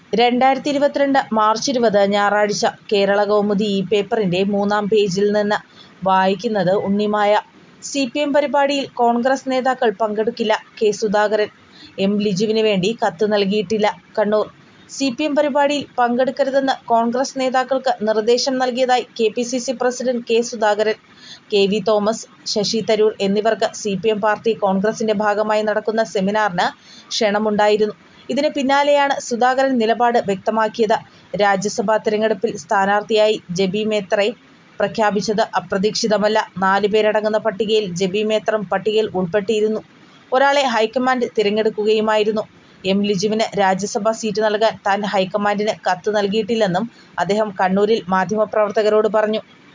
രണ്ടായിരത്തി ഇരുപത്തിരണ്ട് മാർച്ച് ഇരുപത് ഞായറാഴ്ച കേരളകൗമുദി ഈ പേപ്പറിൻ്റെ മൂന്നാം പേജിൽ നിന്ന് വായിക്കുന്നത് ഉണ്ണിമായ. സി പി എം പരിപാടിയിൽ കോൺഗ്രസ് നേതാക്കൾ പങ്കെടുക്കില്ല കെ സുധാകരൻ എം ലിജുവിന് വേണ്ടി കത്ത് നൽകിയിട്ടില്ല കണ്ണൂർ സി പി എം പരിപാടിയിൽ പങ്കെടുക്കരുതെന്ന് കോൺഗ്രസ് നേതാക്കൾക്ക് നിർദ്ദേശം നൽകിയതായി K P C C president K Sudhakaran. K V Thomas, Shashi Tharoor എന്നിവർക്ക് സി പി എം പാർട്ടി കോൺഗ്രസിന്റെ ഭാഗമായി നടക്കുന്ന സെമിനാറിന് ക്ഷണമുണ്ടായിരുന്നു. ഇതിന് പിന്നാലെയാണ് സുധാകരൻ നിലപാട് വ്യക്തമാക്കിയത്. രാജ്യസഭാ തിരഞ്ഞെടുപ്പിൽ സ്ഥാനാർത്ഥിയായി ജെബി മേത്തറെ പ്രഖ്യാപിച്ചത് അപ്രതീക്ഷിതമല്ല. നാല് പേരടങ്ങുന്ന പട്ടികയിൽ ജെബി മേത്തറും പട്ടികയിൽ ഉൾപ്പെട്ടിരുന്നു. ഒരാളെ ഹൈക്കമാൻഡ് തിരഞ്ഞെടുക്കുകയുമായിരുന്നു. എം ലിജുവിന് രാജ്യസഭാ സീറ്റ് നൽകാൻ താൻ ഹൈക്കമാൻഡിന് കത്ത് നൽകിയിട്ടില്ലെന്നും അദ്ദേഹം കണ്ണൂരിൽ മാധ്യമപ്രവർത്തകരോട് പറഞ്ഞു.